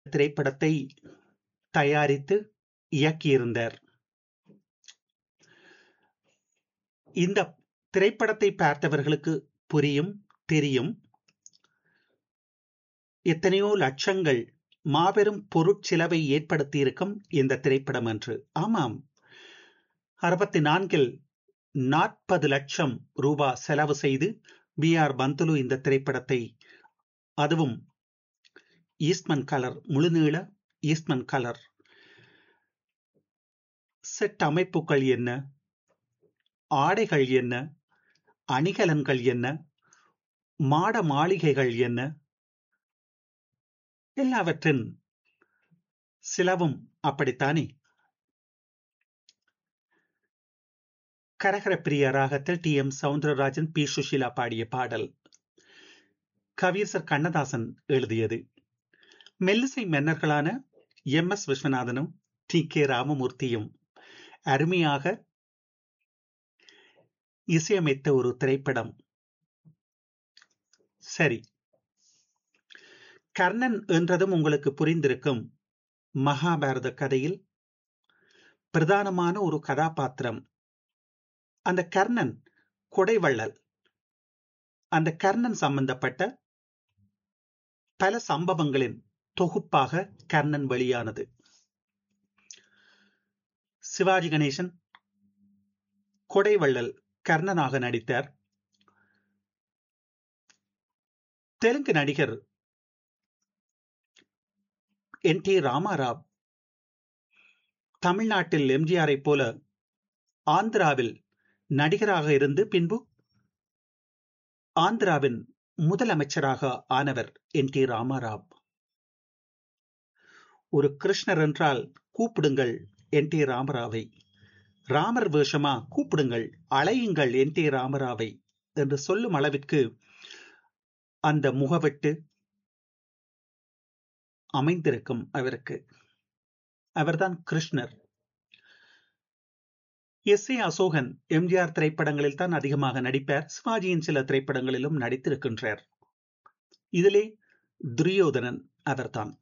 திரைப்படத்தை தயாரித்து இயக்கியிருந்தார் இந்த திரைப்படத்தை பார்த்தவர்களுக்கு புரியும் தெரியும் எத்தனையோ லட்சங்கள் மாபெரும் பொருட்செலவை ஏற்படுத்தி இருக்கும் இந்த திரைப்படம் என்று ஆமாம் அறுபத்தி நான்கில் நாற்பது லட்சம் ரூபாய் செலவு செய்து பி ஆர் பந்துலு இந்த திரைப்படத்தை அதுவும் ஈஸ்ட்மன் கலர் முழுநீள ஈஸ்ட்மன் கலர் செட் அமைப்புகள் என்ன ஆடைகள் என்ன அணிகலன்கள் என்ன மாட மாளிகைகள் என்ன எல்லாவற்றின் சிலவும் அப்படித்தானே கரகர பிரிய ராகத்தில் T M Soundararajan P Susheela பாடிய பாடல் கவியரசர் கண்ணதாசன் எழுதியது மெல்லிசை மன்னர்களான எம் எஸ் விஸ்வநாதனும் டி கே ராமமூர்த்தியும் அருமையாக இசையமைத்த ஒரு திரைப்படம் சரி கர்ணன் என்றதும் உங்களுக்கு புரிந்திருக்கும் மகாபாரத கதையில் பிரதானமான ஒரு கதாபாத்திரம் அந்த கர்ணன் கொடைவள்ளல் அந்த கர்ணன் சம்பந்தப்பட்ட பல சம்பவங்களின் தொகுப்பாக கர்ணன் வெளியானது சிவாஜி கணேசன் கொடைவள்ளல் கர்ணனாக நடித்தார் தெலுங்கு நடிகர் என் டி ராமாராவ் தமிழ்நாட்டில் எம்ஜிஆரை போல ஆந்திராவில் நடிகராக இருந்து பின்பு ஆந்திராவின் முதலமைச்சராக ஆனவர் என் டி ராமாராவ் ஒரு கிருஷ்ணர் என்றால் கூப்பிடுங்கள் என் டி ராமராவை ராமர் வேஷமா கூப்பிடுங்கள் அலையுங்கள் என் டி ராமராவை என்று சொல்லும் அளவிற்கு அந்த முகவெட்டு அமைந்திருக்கும் அவருக்கு அவர்தான் கிருஷ்ணர் எஸ் ஏ அசோகன் எம்ஜிஆர் திரைப்படங்களில் தான் அதிகமாக நடிப்பார் சிவாஜியின் சில திரைப்படங்களிலும் நடித்திருக்கின்றார் இதிலே துரியோதனன் அவர்தான்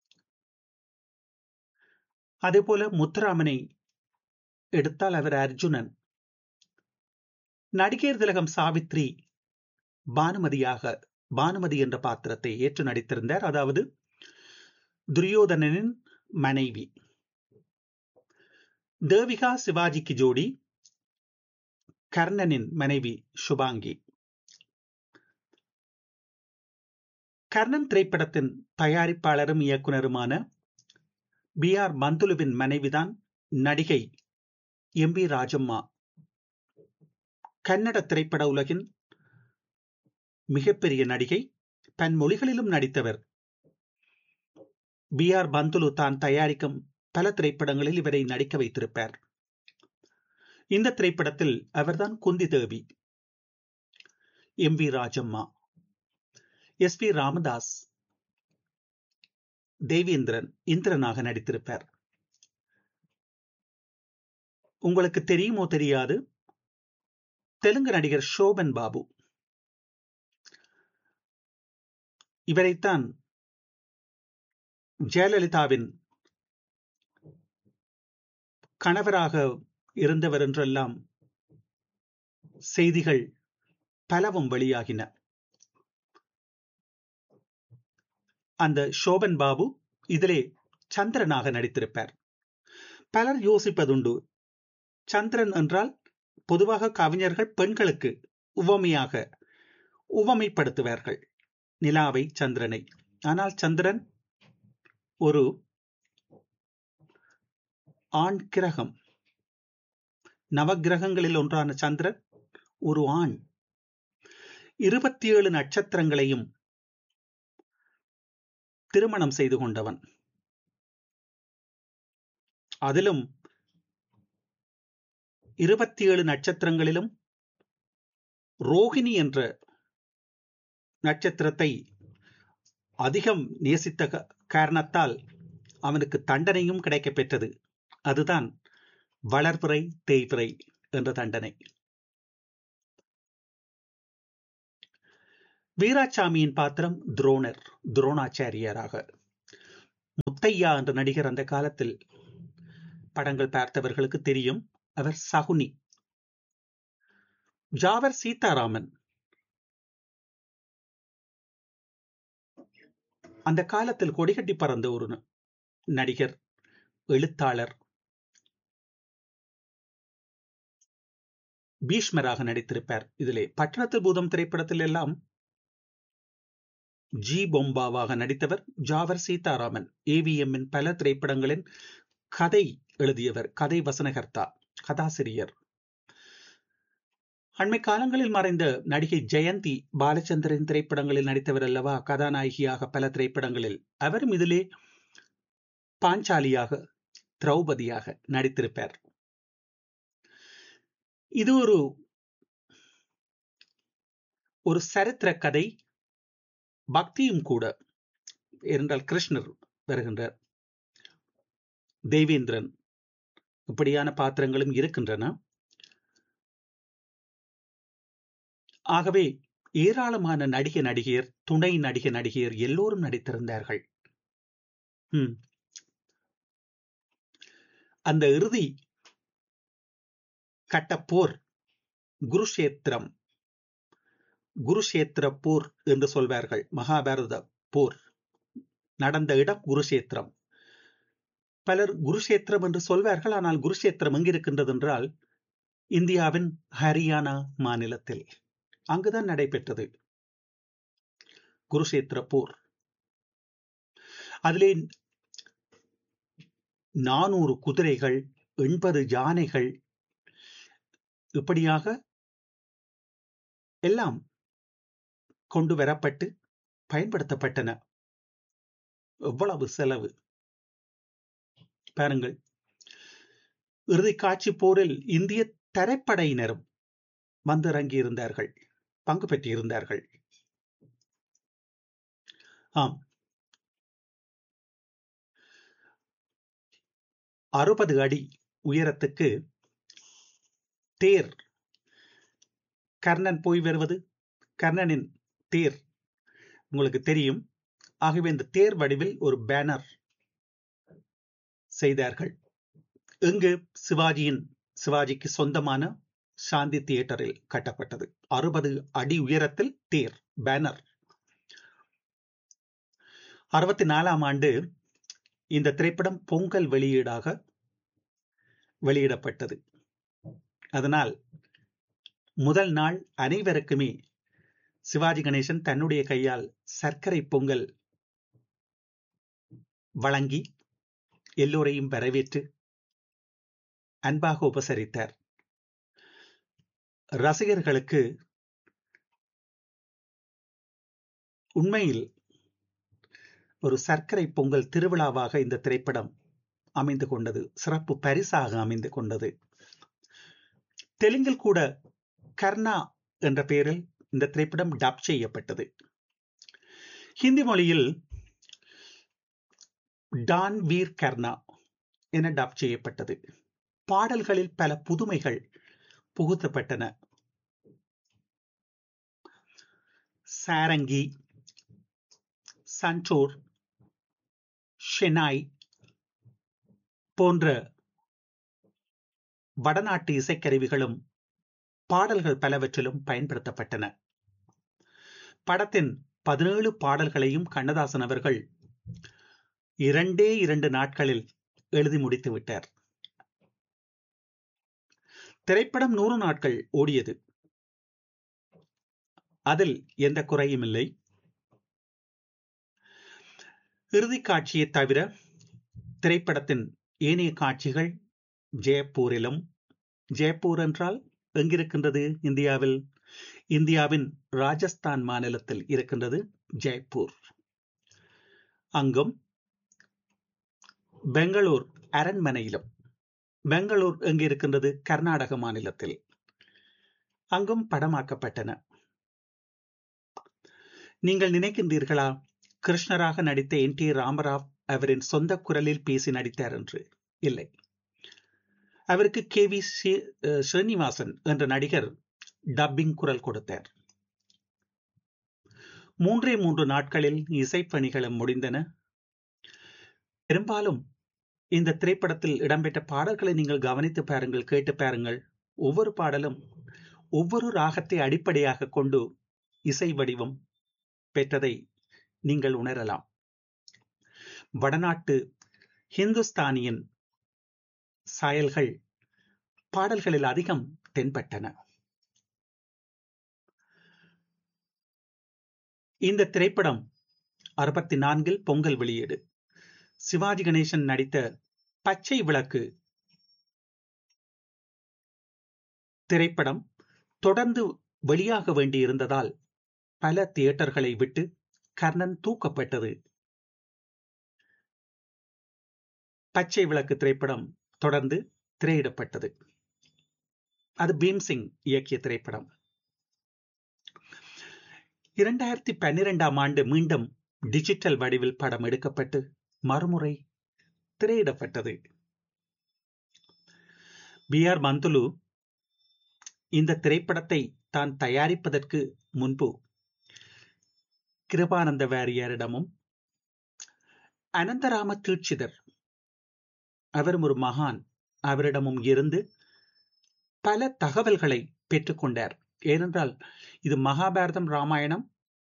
அதே போல முத்துராமனை எடுத்தால் அவர் அர்ஜுனன் நடிகர் திலகம் சாவித்ரி பானுமதியாக பானுமதி என்ற பாத்திரத்தை ஏற்று நடித்திருந்தார் அதாவது துரியோதனனின் மனைவி தேவிகா சிவாஜிக்கு ஜோடி கர்ணனின் மனைவி சுபாங்கி கர்ணன் திரைப்படத்தின் தயாரிப்பாளரும் இயக்குனருமான பி ஆர் பந்துலுவின் மனைவிதான் நடிகை எம் பி ராஜம்மா கன்னட திரைப்பட உலகின் மிகப்பெரிய நடிகை பன்மொழிகளிலும் நடித்தவர் பி ஆர் பந்துலு தான் தயாரிக்கும் பல திரைப்படங்களில் இவரை நடிக்க வைத்திருப்பார் இந்த திரைப்படத்தில் அவர்தான் Kunthi Devi M V Rajamma S P Ramadas Devendran இந்திரனாக நடித்திருப்பார் உங்களுக்கு தெரியுமோ தெரியாது தெலுங்கு நடிகர் ஷோபன் பாபு இவரைத்தான் ஜெயலலிதாவின் கணவராக இருந்தவர் என்றெல்லாம் செய்திகள் பலவும் வெளியாகின அந்த ஷோபன் பாபு இதிலே சந்திரனாக நடித்திருப்பார் பலர் யோசிப்பதுண்டு சந்திரன் என்றால் பொதுவாக கவிஞர்கள் பெண்களுக்கு உவமையாக உவமைப்படுத்துவார்கள் நிலாவை சந்திரனை ஆனால் சந்திரன் ஒரு ஆண் கிரகம் நவகிரகங்களில் ஒன்றான சந்திரன் ஒரு ஆண் இருபத்தி ஏழு நட்சத்திரங்களையும் திருமணம் செய்து கொண்டவன் அதிலும் இருபத்தி ஏழு நட்சத்திரங்களிலும் ரோகிணி என்ற நட்சத்திரத்தை அதிகம் நேசித்த காரணத்தால் அவனுக்கு தண்டனையும் கிடைக்க பெற்றது அதுதான் வளர்பிறை தேய்பிறை என்ற தண்டனை வீராசாமியின் பாத்திரம் துரோணர் துரோணாச்சாரியராக முத்தையா என்ற நடிகர் அந்த காலத்தில் படங்கள் பார்த்தவர்களுக்கு தெரியும் அவர் சகுனி ஜாவர் சீதாராமன் அந்த காலத்தில் கொடிகட்டி பறந்த ஒரு நடிகர் எழுத்தாளர் பீஷ்மராக நடித்திருப்பார் இதிலே பட்டணத்தில் பூதம் திரைப்படத்தில் எல்லாம் ஜி பொம்பாவாக நடித்தவர் ஜாவர் சீதாராமன் ஏவிஎம்மின் பல திரைப்படங்களின் கதை எழுதியவர் கதை வசனகர்த்தா கதாசிரியர் அண்மை காலங்களில் மறைந்த நடிகை ஜெயந்தி பாலச்சந்திரன் திரைப்படங்களில் நடித்தவர் அல்லவா கதாநாயகியாக பல திரைப்படங்களில் அவரும் இதிலே பாஞ்சாலியாக திரௌபதியாக நடித்திருப்பார் இது ஒரு ஒரு சரித்திர கதை பக்தியும் கூட என்றால் கிருஷ்ணர் வருகின்றார் தேவேந்திரன் இப்படியான பாத்திரங்களும் இருக்கின்றன ஆகவே ஏராளமான நடிக நடிகையர் துணை நடிக நடிகையர் எல்லோரும் நடித்திருந்தார்கள் அந்த இறுதி கட்ட போர் குருஷேத்திரம் குருஷேத்திர போர் என்று சொல்வார்கள் மகாபாரத போர் நடந்த இடம் குருஷேத்திரம் பலர் குருஷேத்திரம் என்று சொல்வார்கள் ஆனால் குருஷேத்திரம் எங்கிருக்கின்றது என்றால் இந்தியாவின் ஹரியானா மாநிலத்தில் அங்குதான் நடைபெற்றது குருஷேத்திர போர் அதிலே நானூறு குதிரைகள் எண்பது யானைகள் இப்படியாக எல்லாம் கொண்டு வரப்பட்டு பயன்படுத்தப்பட்டன எவ்வளவு செலவு பாருங்கள் இறுதி காட்சி போரில் இந்திய தரைப்படையினரும் வந்திறங்கி இருந்தார்கள் பங்கு பெற்றிருந்தார்கள் ஆம் அறுபது அடி உயரத்துக்கு தேர் கர்ணன் போய் வருவது கர்ணனின் தேர் உங்களுக்கு தெரியும் ஆகவே இந்த தேர் வடிவில் ஒரு பேனர் செய்தார்கள் இங்கு சிவாஜியின் சிவாஜிக்கு சொந்தமான சாந்தி தியேட்டரில் கட்டப்பட்டது அறுபது அடி உயரத்தில் தேர் பேனர் அறுபத்தி நாலாம் ஆண்டு இந்த திரைப்படம் பொங்கல் வெளியீடாக வெளியிடப்பட்டது அதனால் முதல் நாள் அனைவருக்குமே சிவாஜி கணேசன் தன்னுடைய கையால் சர்க்கரை பொங்கல் வழங்கி எல்லோரையும் வரவேற்று அன்பாக உபசரித்தார் ரசிகர்களுக்கு உண்மையில் ஒரு சர்க்கரை பொங்கல் திருவிழாவாக இந்த திரைப்படம் அமைந்து கொண்டது சிறப்பு பரிசாக அமைந்து கொண்டது தெலுங்கில் கூட கர்ணா என்ற பெயரில் இந்த திரைப்படம் டப் செய்யப்பட்டது ஹிந்தி மொழியில் டான் வீர் கர்ணா என டப் செய்யப்பட்டது பாடல்களில் பல புதுமைகள் புகுத்தப்பட்டன சாரங்கி சன்டோர் ஷெனாய் போன்ற வடநாட்டு இசைக்கருவிகளும் பாடல்கள் பலவற்றிலும் பயன்படுத்தப்பட்டன படத்தின் பதினேழு பாடல்களையும் கண்ணதாசன் அவர்கள் இரண்டே இரண்டு நாட்களில் எழுதி முடித்து விட்டார் திரைப்படம் நூறு நாட்கள் ஓடியது அதில் எந்த குறையும் இல்லை இறுதி காட்சியை தவிர திரைப்படத்தின் ஏனைய காட்சிகள் ஜெயப்பூரிலும் ஜெயப்பூர் என்றால் எங்கிருக்கின்றது இந்தியாவில் இந்தியாவின் ராஜஸ்தான் மாநிலத்தில் இருக்கின்றது ஜெய்ப்பூர் அங்கும் பெங்களூர் அரண்மனையிலும் பெங்களூர் எங்கு இருக்கின்றது கர்நாடக மாநிலத்தில் அங்கும் படமாக்கப்பட்டன நீங்கள் நினைக்கின்றீர்களா கிருஷ்ணராக நடித்த என் டி ராமராவ் அவரின் சொந்த குரலில் பேசி நடித்தார் என்று இல்லை அவருக்கு கே வி ஸ்ரீனிவாசன் என்ற நடிகர் டப்பிங் குரல் கொடுத்தார் மூன்றே மூன்று நாட்களில் இசைப்பணிகளும் முடிந்தன பெரும்பாலும் இந்த திரைப்படத்தில் இடம்பெற்ற பாடல்களை நீங்கள் கவனித்து பாருங்கள் கேட்டு பாருங்கள் ஒவ்வொரு பாடலும் ஒவ்வொரு ராகத்தை அடிப்படையாக கொண்டு இசை வடிவம் பெற்றதை நீங்கள் உணரலாம் வடநாட்டு ஹிந்துஸ்தானியின் சாயல்கள் பாடல்களில் அதிகம் தென்பட்டன இந்த திரைப்படம் அறுபத்தி நான்கில் பொங்கல் வெளியீடு சிவாஜி கணேசன் நடித்த பச்சை விளக்கு திரைப்படம் தொடர்ந்து வெளியாக வேண்டியிருந்ததால் பல தியேட்டர்களை விட்டு கர்ணன் தூக்கப்பட்டது பச்சை விளக்கு திரைப்படம் தொடர்ந்து திரையிடப்பட்டது அது பீம்சிங் இயக்கிய திரைப்படம் இரண்டாயிரத்தி பன்னிரெண்டாம் ஆண்டு மீண்டும் டிஜிட்டல் வடிவில் படம் எடுக்கப்பட்டு மறுமுறை திரையிடப்பட்டது பி ஆர் மந்துலு இந்த திரைப்படத்தை தான் தயாரிப்பதற்கு முன்பு கிருபானந்த வாரியாரிடமும் அனந்தராம தீட்சிதர் அவரும் ஒரு மகான் அவரிடமும் இருந்து பல தகவல்களை பெற்றுக்கொண்டார் ஏனென்றால் இது மகாபாரதம் ராமாயணம்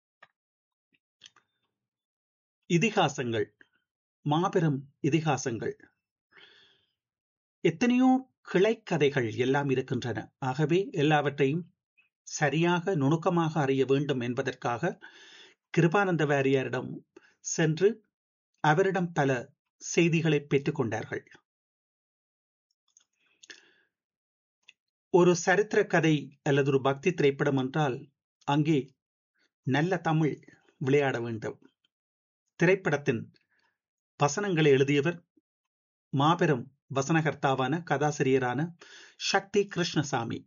இதிகாசங்கள் மாபெரும் இதிகாசங்கள் எத்தனையோ கிளைக்கதைகள் எல்லாம் இருக்கின்றன ஆகவே எல்லாவற்றையும் சரியாக நுணுக்கமாக அறிய வேண்டும் என்பதற்காக கிருபானந்த வாரியாரிடம் சென்று அவரிடம் பல செய்திகளை பெற்றுக்கொண்டார்கள் ஒரு சரித்திர கதை அல்லது ஒரு பக்தி திரைப்படம் என்றால் அங்கே நல்ல தமிழ் விளையாட வேண்டும் திரைப்படத்தின் வசனங்களை எழுதியவர் மாபெரும் வசனகர்த்தாவான கதாசிரியரான சக்தி கிருஷ்ணசாமி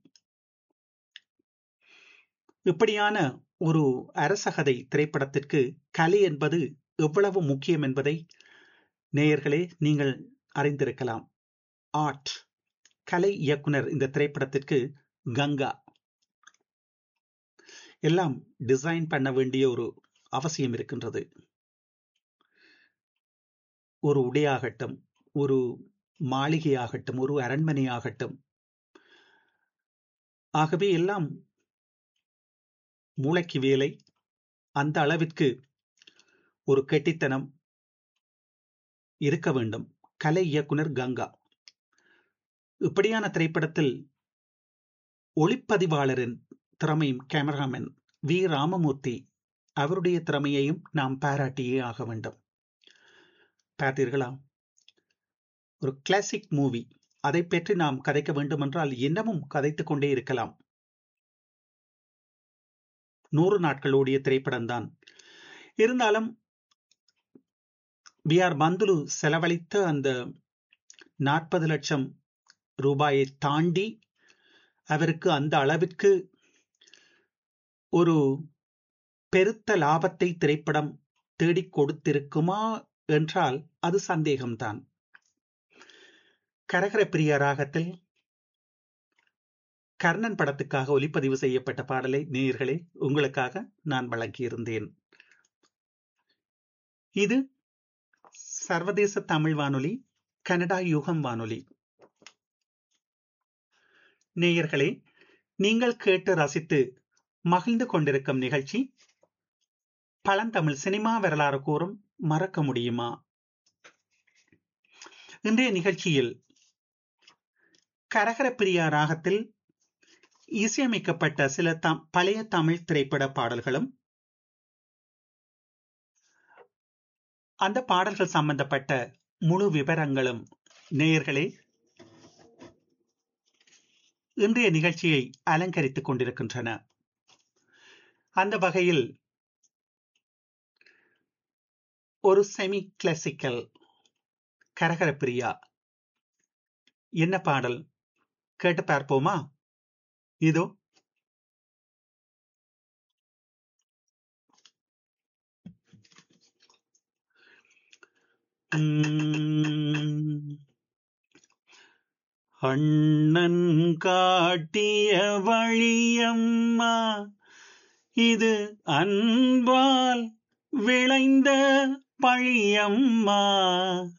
இப்படியான ஒரு அரசகதை திரைப்படத்திற்கு கலை என்பது எவ்வளவு முக்கியம் என்பதை நேயர்களே நீங்கள் அறிந்திருக்கலாம் ஆர்ட் கலை இயக்குனர் இந்த திரைப்படத்திற்கு கங்கா எல்லாம் டிசைன் பண்ண வேண்டிய ஒரு அவசியம் இருக்கின்றது ஒரு உடையாகட்டும் ஒரு மாளிகையாகட்டும் ஒரு அரண்மனையாகட்டும் ஆகவே எல்லாம் மூளைக்கு வேலை அந்த அளவிற்கு ஒரு கெட்டித்தனம் இருக்க வேண்டும் கலை இயக்குனர் கங்கா இப்படியான திரைப்படத்தில் ஒளிப்பதிவாளரின் திறமையும் கேமராமேன் வி ராமமூர்த்தி அவருடைய திறமையையும் நாம் பாராட்டியே ஆக வேண்டும் பார்த்தீர்களா ஒரு கிளாசிக் மூவி அதை பற்றி நாம் கதைக்க வேண்டும் என்றால் இன்னமும் கதைத்துக் கொண்டே இருக்கலாம் நூறு நாட்கள் ஓடிய திரைப்படம் தான் இருந்தாலும் பி ஆர் பந்துலு செலவழித்த அந்த நாற்பது லட்சம் ரூபாயை தாண்டி அவருக்கு அந்த அளவிற்கு ஒரு பெருத்த லாபத்தை திரைப்படம் தேடிக் கொடுத்திருக்குமா என்றால் அது சந்தேகம்தான் கரகர பிரிய ராகத்தில் கர்ணன் படத்துக்காக ஒலிப்பதிவு செய்யப்பட்ட பாடலை நேயர்களே உங்களுக்காக நான் வழங்கியிருந்தேன் இது சர்வதேச தமிழ் வானொலி கனடா யுகம் வானொலி நேயர்களே நீங்கள் கேட்டு ரசித்து மகிழ்ந்து கொண்டிருக்கும் நிகழ்ச்சி பழந்தமிழ் சினிமா வரலாறு கூறும் மறக்க முடியுமா இன்றைய நிகழ்ச்சியில் கரகர பிரியா ராகத்தில் இசையமைக்கப்பட்ட சில தம் பழைய தமிழ் திரைப்பட பாடல்களும் அந்த பாடல்கள் சம்பந்தப்பட்ட முழு விவரங்களும் நேயர்களே இன்றைய நிகழ்ச்சியை அலங்கரித்துக் கொண்டிருக்கின்றன அந்த வகையில் ஒரு செமி கிளாசிக்கல் கரகர பிரியா என்ன பாடல் கேட்டு பார்ப்போமா இதோ அண்ணன் காட்டிய வழியம்மா இது அன்பால் விளைந்த பழியம்மா